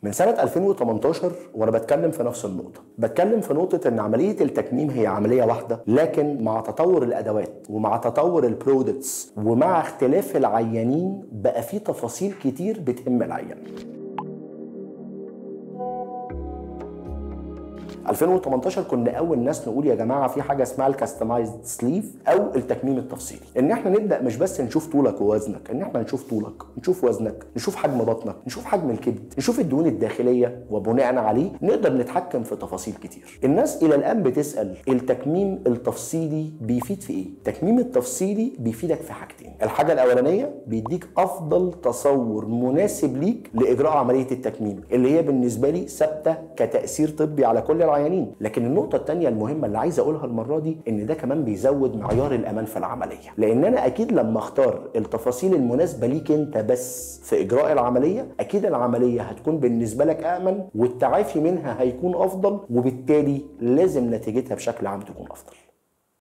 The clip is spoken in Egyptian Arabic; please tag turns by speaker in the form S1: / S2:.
S1: من سنه 2018 وانا بتكلم في نفس النقطه بتكلم في نقطه ان عمليه التكميم هي عمليه واحده لكن مع تطور الادوات ومع تطور البرودكتس ومع اختلاف العيانين بقى في تفاصيل كتير بتهم العيان 2018 كنا اول ناس نقول يا جماعه في حاجه اسمها الكاستمايزد سليف او التكميم التفصيلي ان احنا نبدا مش بس نشوف طولك ووزنك ان احنا نشوف طولك نشوف وزنك نشوف حجم بطنك نشوف حجم الكبد نشوف الدهون الداخليه وبناء عليه نقدر نتحكم في تفاصيل كتير الناس الى الان بتسال التكميم التفصيلي بيفيد في ايه التكميم التفصيلي بيفيدك في حاجتين الحاجه الاولانيه بيديك افضل تصور مناسب ليك لاجراء عمليه التكميم اللي هي بالنسبه لي ثابته كتاثير طبي على كل العيانين لكن النقطه الثانيه المهمه اللي عايز اقولها المره دي ان ده كمان بيزود معيار الامان في العمليه لان انا اكيد لما اختار التفاصيل المناسبه ليك انت بس في اجراء العمليه اكيد العمليه هتكون بالنسبه لك امن والتعافي منها هيكون افضل وبالتالي لازم نتيجتها بشكل عام تكون افضل